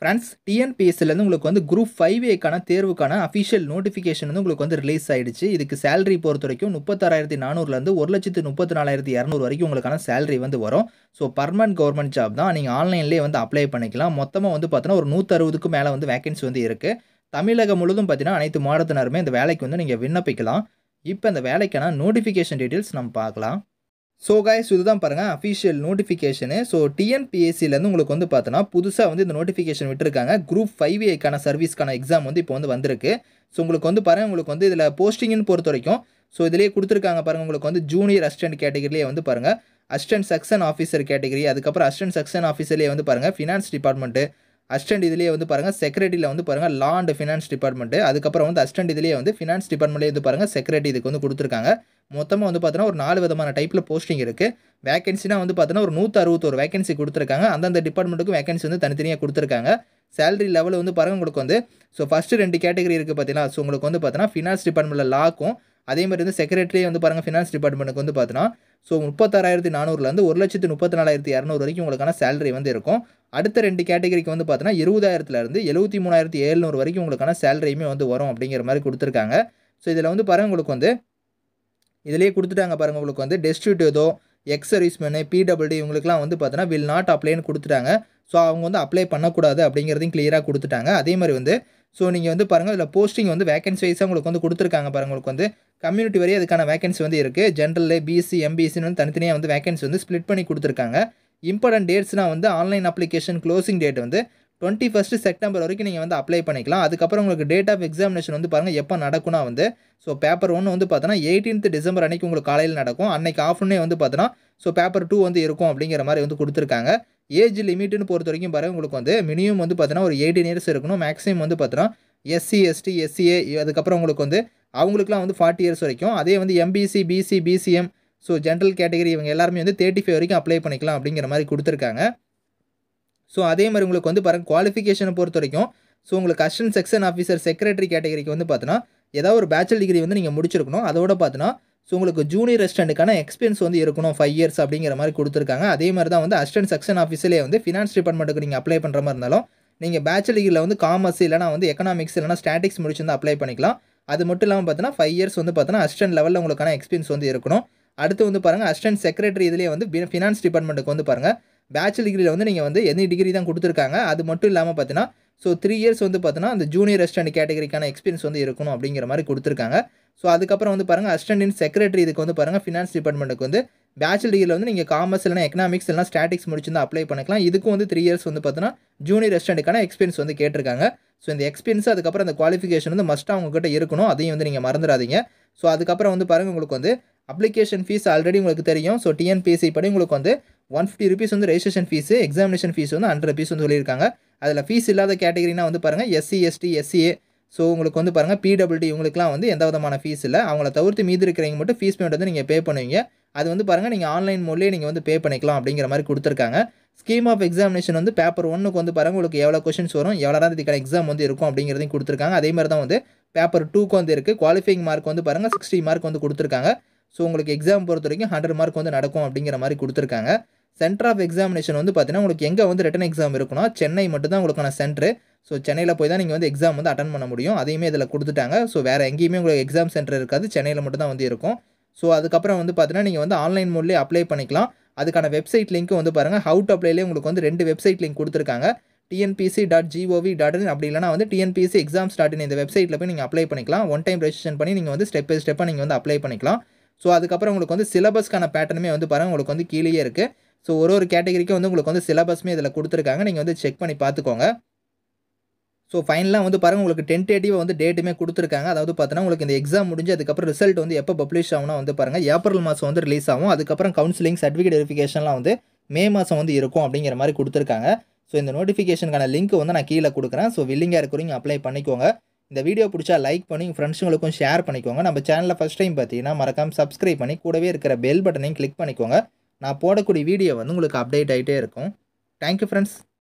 friends டிஎன்பிஎஸ்சிலேருந்து உங்களுக்கு வந்து group five ஏக்கான தேர்வுக்கான அஃபிஷியல் நோட்டிஃபிகேஷன் வந்து உங்களுக்கு வந்து ரிலீஸ் ஆயிடுச்சு இதுக்கு சேலரி பொறுத்த வரைக்கும் முப்பத்தாறாயிரத்தி நானூறுலேருந்து ஒரு லட்சத்து முப்பத்தி நாலாயிரத்தி இரநூறு வரைக்கும் உங்களுக்கான சேலரி வந்து வரும் ஸோ பர்மனன்ட் கவர்மெண்ட் ஜாப் தான் நீங்கள் ஆன்லைன்லேயே வந்து அப்ளை பண்ணிக்கலாம் மொத்தமாக வந்து பார்த்தீங்கன்னா ஒரு நூற்றறுபதுக்கும் மேலே வந்து வேகன்சி வந்து இருக்குது தமிழகம் முழுதும் பார்த்தீங்கன்னா அனைத்து மாவட்டத்தினருமே இந்த வேலைக்கு வந்து நீங்கள் விண்ணப்பிக்கலாம் இப்போ இந்த வேலைக்கான நோட்டிஃபிகேஷன் டீட்டெயில்ஸ் நம்ம பார்க்கலாம் ஸோ காய்ஸ் இதுதான் பாருங்கள் அஃபிஷியல் நோட்டிஃபிகேஷனு ஸோ டிஎன்பிஎஸ்சிலேருந்து உங்களுக்கு வந்து பார்த்தோன்னா புதுசாக வந்து இந்த நோட்டிஃபிகேஷன் விட்டுருக்காங்க குரூப் ஃபைவ் ஏக்கான சர்வீஸ்க்கான எக்ஸாம் வந்து இப்போ வந்து வந்திருக்கு ஸோ உங்களுக்கு வந்து பாருங்கள் உங்களுக்கு வந்து இதில் போஸ்டிங்னு பொறுத்த வரைக்கும் ஸோ இதிலேயே கொடுத்துருக்காங்க பாருங்கள் உங்களுக்கு வந்து ஜூனியர் அசிஸ்டன்ட் கேட்டகரியிலே வந்து பாருங்கள் அசிஸ்டன்ட் செக்ஷன் ஆஃபீஸர் கேட்டகரி அதுக்கப்புறம் அசிஸ்டன்ட் செக்ஷன் ஆஃபீஸர்லேயே வந்து பாருங்கள் ஃபினான்ஸ் டிபார்ட்மெண்ட்டு அசிஸ்டன்ட் இதுலேயே வந்து பாருங்கள் செக்ரட்டரியில் வந்து பாருங்கள் லா அண்ட் ஃபினான்ஸ் டிபார்ட்மெண்ட்டு அதுக்கப்புறம் வந்து அசிஸ்டன்ட் இதுலேயே வந்து ஃபினான்ஸ் டிபார்ட்மெண்ட்லேயே வந்து பாருங்கள் செக்ரட்டரி இதுக்கு வந்து கொடுத்துருக்காங்க மொத்தமாக வந்து பார்த்தீங்கன்னா ஒரு நாலு விதமான டைப்பில் போஸ்டிங் இருக்குது வேகன்சினா வந்து பார்த்தீங்கன்னா ஒரு நூற்றி அறுபத்தொரு வேகன்சி கொடுத்துருக்காங்க அந்தந்த டிபார்ட்மெண்ட்டுக்கும் வேகன்சி வந்து தனித்தனியாக கொடுத்துருக்காங்க சேலரி லெவல் வந்து பாருங்கள் உங்களுக்கு வந்து ஸோ ஃபஸ்ட்டு ரெண்டு கேட்டகரி இருக்குது பார்த்தீங்கன்னா ஸோ உங்களுக்கு வந்து பார்த்தீங்கன்னா ஃபினான்ஸ் டிபார்ட்மெண்ட்டில் லாக்கும் அதே மாதிரி வந்து செக்ரட்டரி வந்து பாருங்கள் ஃபினான்ஸ் டிபார்ட்மெண்ட்டுக்கு வந்து பார்த்தீங்கன்னா ஸோ முப்பத்தாறாயிரத்தி நானூறுலேருந்து ஒரு லட்சத்து முப்பத்தி நாலாயிரத்தி இரநூறு வரைக்கும் உங்களுக்கான சேலரி வந்து இருக்கும் அடுத்த ரெண்டு கேட்டகரிக்கு வந்து பார்த்தீங்கன்னா இருபதாயிரத்துலேருந்து எழுபத்தி மூணாயிரத்தி எழுநூறு வரைக்கும் உங்களுக்கான சேலரியுமே வந்து வரும் அப்படிங்கிற மாதிரி கொடுத்துருக்காங்க ஸோ இதில் வந்து பாருங்கள் உங்களுக்கு வந்து இதிலேயே கொடுத்துட்டாங்க பாருங்கள் உங்களுக்கு வந்து டெஸ்டியூட் ஏதோ எக்ஸ் சர்வீஸ்மேனு பிடபிள்டி இவங்களுக்குலாம் வந்து பார்த்தீங்கன்னா வில் நாட் அப்ளைன்னு கொடுத்துட்டாங்க ஸோ அவங்க வந்து அப்ளை பண்ணக்கூடாது அப்படிங்கிறதையும் கிளியராக கொடுத்துட்டாங்க அதே மாதிரி வந்து ஸோ நீங்கள் வந்து பாருங்கள் இதில் போஸ்டிங் வந்து வேகன்சி வைஸாக உங்களுக்கு வந்து கொடுத்துருக்காங்க பாருங்கள் உங்களுக்கு வந்து கம்யூனிட்டி வரையும் அதுக்கான வேகன்சி வந்து இருக்குது ஜென்ரல் பிசி எம்பிசின்னு வந்து தனித்தனியாக வந்து வேகன்சி வந்து ஸ்ப்ளிட் பண்ணி கொடுத்துருக்காங்க இம்பார்ட்டன்ட் டேட்ஸ்னால் வந்து ஆன்லைன் அப்ளிகேஷன் க்ளோசிங் டேட் வந்து டுவெண்ட்டி ஃபஸ்ட்டு செப்டம்பர் வரைக்கும் நீங்கள் வந்து அப்ளை பண்ணிக்கலாம் அதுக்கப்புறம் உங்களுக்கு டேட் ஆஃப் எக்ஸாமினேஷன் வந்து பாருங்கள் எப்போ நடக்கும்னா வந்து ஸோ பேப்பர் ஒன்று வந்து பார்த்தோன்னா எயிட்டீன்த் டிசம்பர் அன்னைக்கு உங்களுக்கு காலையில் நடக்கும் அன்னைக்கு ஆஃப்டர்னே வந்து பார்த்தோன்னா ஸோ பேப்பர் டூ வந்து இருக்கும் அப்படிங்கிற மாதிரி வந்து கொடுத்துருக்காங்க ஏஜ் லிமிட்னு பொறுத்த வரைக்கும் பாருங்கள் உங்களுக்கு வந்து மினிமம் வந்து பார்த்தோன்னா ஒரு எயிட்டீன் இயர்ஸ் இருக்கணும் மேக்ஸிமம் வந்து பார்த்தோன்னா எஸ்சி எஸ்டி எஸ்சிஏ அதுக்கப்புறம் உங்களுக்கு வந்து அவங்களுக்குலாம் வந்து ஃபார்ட்டி இயர்ஸ் வரைக்கும் அதே வந்து MBC BC BCM so general category இவங்க எல்லாருமே வந்து தேர்ட்டி ஃபைவ் வரைக்கும் அப்ளை பண்ணிக்கலாம் அப்படிங்கிற மாதிரி கொடுத்துருக்காங்க ஸோ அதே மாதிரி உங்களுக்கு வந்து பாருங்கள் குவாலிஃபிகேஷனை பொறுத்த வரைக்கும் ஸோ உங்களுக்கு அசிஸ்டன்ட் செக்ஷன் ஆஃபீஸர் செக்ரட்டரி கேட்டகரிக்கு வந்து பார்த்தோன்னா ஏதாவது ஒரு பேச்சுலர் டிகிரி வந்து நீங்கள் முடிச்சிருக்கணும் அதோட பார்த்தோன்னா ஸோ உங்களுக்கு ஜூனியர் அசிஸ்டண்ட்டுக்கான எக்ஸ்பீரியன்ஸ் வந்து இருக்கணும் ஃபைவ் இயர்ஸ் அப்படிங்கிற மாதிரி கொடுத்துருக்காங்க அதே மாதிரி தான் வந்து அசிஸ்டன்ட் செக்ஷன் ஆஃபீஸ்லேயே வந்து ஃபினான்ஸ் டிபார்ட்மெண்ட்டுக்கு நீங்கள் அப்ளை பண்ணுற மாதிரி இருந்தாலும் நீங்கள் பேச்சுலர் டிகிரியில் வந்து காமர்ஸ் இல்லைனா வந்து எக்கனாமிக்ஸ் இல்லைனா ஸ்டாட்டிக்ஸ் முடிச்சிருந்து அப்ளை பண்ணிக்கலாம் அது மட்டும் இல்லாமல் பார்த்தீங்கன்னா ஃபைவ் இயர்ஸ் வந்து பார்த்தீங்கன்னா அசிஸ்டன்ட் லெவலில் உங்களுக்கான எக்ஸ்பீரியன்ஸ் வந்து இருக்கணும் அடுத்து வந்து பாருங்கள் அசிஸ்டன்ட் செக்ரட்டரி இதுலேயே வந்து ஃபினான்ஸ் டிபார்ட்மெண்ட்டுக்கு வந்து பாருங்கள் பேச்சுலர் டிகிரியில் வந்து நீங்கள் வந்து எனி டிகிரி தான் கொடுத்துருக்காங்க அது மட்டும் இல்லாமல் பார்த்தீங்கன்னா ஸோ த்ரீ இயர்ஸ் வந்து பார்த்தீங்கன்னா அந்த ஜூனியர் அசிஸ்டன்ட் கேட்டகரிக்கான எக்ஸ்பீரியன்ஸ் வந்து இருக்கணும் அப்படிங்கிற மாதிரி கொடுத்துருக்காங்க ஸோ அதுக்கப்புறம் வந்து பாருங்கள் அசிஸ்டன்ட் இன் செக்ரட்டரி இதுக்கு வந்து பாருங்கள் ஃபினான்ஸ் டிபார்ட்மெண்ட்டுக்கு வந்து பேச்சுலர் டிகிரியில் வந்து நீங்கள் காமர்ஸ் இல்லைனா எக்கனாமிக்ஸ் இல்லைனா ஸ்டாட்டிக்ஸ் முடிச்சிருந்தா அப்ளை பண்ணிக்கலாம் இதுக்கும் வந்து த்ரீ இயர்ஸ் வந்து பார்த்தீங்கன்னா ஜூனியர் அசிஸ்டண்ட்டுக்கான எக்ஸ்பீரியன்ஸ் வந்து கேட்டிருக்காங்க ஸோ இந்த எக்ஸ்பீரியன்ஸ் அதுக்கப்புறம் அந்த குவாலிஃபிகேஷன் வந்து மஸ்ட்டாக உங்ககிட்ட இருக்கணும் அதையும் வந்து நீங்கள் மறந்துடாதீங்க ஸோ அதுக்கப்புறம் வந்து பாருங்கள் உங்களுக்கு வந்து அப்ளிகேஷன் ஃபீஸ் ஆல்ரெடி உங்களுக்கு தெரியும் ஸோ டிஎன்பிஎஸ்சி படி உங்களுக்கு வந்து ஒன் ஃபிஃப்டி ருபீஸ் வந்து ரெஜிஸ்ட்ரேஷன் ஃபீஸு எக்ஸாமினேஷன் ஃபீஸ் வந்து ஹண்ட்ரட் ருபீஸ் வந்து சொல்லியிருக்காங்க அதில் ஃபீஸ் இல்லாத கேட்டகரினா வந்து பாருங்கள் எஸ்சி எஸ்டி எஸ்சிஏ ஸோ உங்களுக்கு வந்து பாருங்கள் பிடபிள்டி இவங்களுக்குலாம் வந்து எந்த விதமான ஃபீஸ் இல்லை அவங்கள தவிர்த்து மீதி இருக்கிறவங்க மட்டும் ஃபீஸ் பேமெண்ட் வந்து நீங்கள் பே பண்ணுவீங்க அது வந்து பாருங்கள் நீங்கள் ஆன்லைன் மூலியே நீங்கள் வந்து பே பண்ணிக்கலாம் அப்படிங்கிற மாதிரி கொடுத்துருக்காங்க ஸ்கீம் ஆஃப் எக்ஸாமினேஷன் வந்து பேப்பர் ஒன்றுக்கு வந்து பாருங்கள் உங்களுக்கு எவ்வளோ கொஷின்ஸ் வரும் எவ்வளோ நேரம் இதுக்கான எக்ஸாம் வந்து இருக்கும் அப்படிங்கிறதையும் கொடுத்துருக்காங்க அதே மாதிரி தான் வந்து பேப்பர் டூக்கு வந்து இருக்குது குவாலிஃபைங் மார்க் வந்து பாருங்கள் சிக்ஸ்டி மார்க் வந்து கொடுத்துருக்காங்க ஸோ உங்களுக்கு எக்ஸாம் பொறுத்த வரைக்கும் ஹண்ட்ரட் மார்க் வந்து நடக்கும் அப்படிங்கிற மாதிரி கொடுத்துருக்காங்க சென்டர் ஆஃப் எக்ஸாமினேஷன் வந்து பார்த்தீங்கன்னா உங்களுக்கு எங்கே வந்து ரிட்டன் எக்ஸாம் இருக்குன்னா சென்னை மட்டும் தான் உங்களுக்கான சென்டர் ஸோ சென்னையில் போய் தான் நீங்கள் வந்து எக்ஸாம் வந்து அட்டன் பண்ண முடியும் அதையுமே இதில் கொடுத்துட்டாங்க ஸோ வேறு எங்கேயுமே உங்களுக்கு எக்ஸாம் சென்டர் இருக்காது சென்னையில் மட்டும் தான் வந்து இருக்கும் ஸோ அதுக்கப்புறம் வந்து பார்த்தீங்கன்னா நீங்கள் வந்து ஆன்லைன் மோட்லேயே அப்ளை பண்ணிக்கலாம் அதுக்கான வெப்சைட் லிங்க்கும் வந்து பாருங்கள் ஹவு டு அப்ளைலேயே உங்களுக்கு வந்து ரெண்டு வெப்சைட் லிங்க் கொடுத்துருக்காங்க TNPC dot gov dot in அப்படி இல்லைனா வந்து டிஎன்பிசி எக்ஸாம்ஸ் டாட் இன் இந்த வெப்சைட்டில் போய் நீங்கள் அப்ளை பண்ணிக்கலாம் ஒன் டைம் ரெஜிஸ்ட்ரேஷன் பண்ணி நீங்கள் வந்து ஸ்டெப் பை ஸ்டெப்பாக நீங்கள் வந்து அப்ளை பண்ணிக்கலாம் ஸோ அதுக்கப்புறம் உங்களுக்கு வந்து சிலபஸ்க்கான பேட்டர்னுமே வந்து பாருங்கள் உங்களுக்கு வந்து கீழேயே இருக்குது ஸோ ஒரு ஒரு கேட்டகரிக்கும் வந்து உங்களுக்கு வந்து சிலபஸ்மே இதில் கொடுத்துருக்காங்க நீங்கள் வந்து செக் பண்ணி பார்த்துக்கோங்க ஸோ ஃபைனலாக வந்து பாருங்கள் உங்களுக்கு டென்டேட்டிவாக வந்து டேட்டுமே கொடுத்துருக்காங்க அதாவது பார்த்தீங்கன்னா உங்களுக்கு இந்த எக்ஸாம் முடிஞ்சு அதுக்கப்புறம் ரிசல்ட் வந்து எப்போ பப்ளிஷ் ஆகும்னா வந்து பாருங்கள் ஏப்ரல் மாதம் வந்து ரிலீஸ் ஆகும் அதுக்கப்புறம் கவுன்சிலிங் சர்டிஃபிகேட் வெரிஃபிகேஷன்லாம் வந்து மே மாதம் வந்து இருக்கும் அப்படிங்கிற மாதிரி கொடுத்துருக்காங்க ஸோ இந்த நோட்டிஃபிகேஷனுக்கான லிங்க் வந்து நான் கீழே கொடுக்குறேன் ஸோ வில்லிங்காக இருக்கிறவங்க அப்ளை பண்ணிக்கோங்க இந்த வீடியோ பிடிச்சா லைக் பண்ணி ஃப்ரெண்ட்ஸுங்களுக்கும் ஷேர் பண்ணிக்கோங்க நம்ம சேனலில் ஃபஸ்ட் டைம் பார்த்தீங்கன்னா மறக்காமல் சப்ஸ்கிரைப் பண்ணி கூடவே இருக்கிற பெல் பட்டனையும் கிளிக் பண்ணிக்கோங்க நான் போடக்கூடிய வீடியோ வந்து உங்களுக்கு அப்டேட் ஆகிட்டே இருக்கும் தேங்க்யூ ஃப்ரெண்ட்ஸ்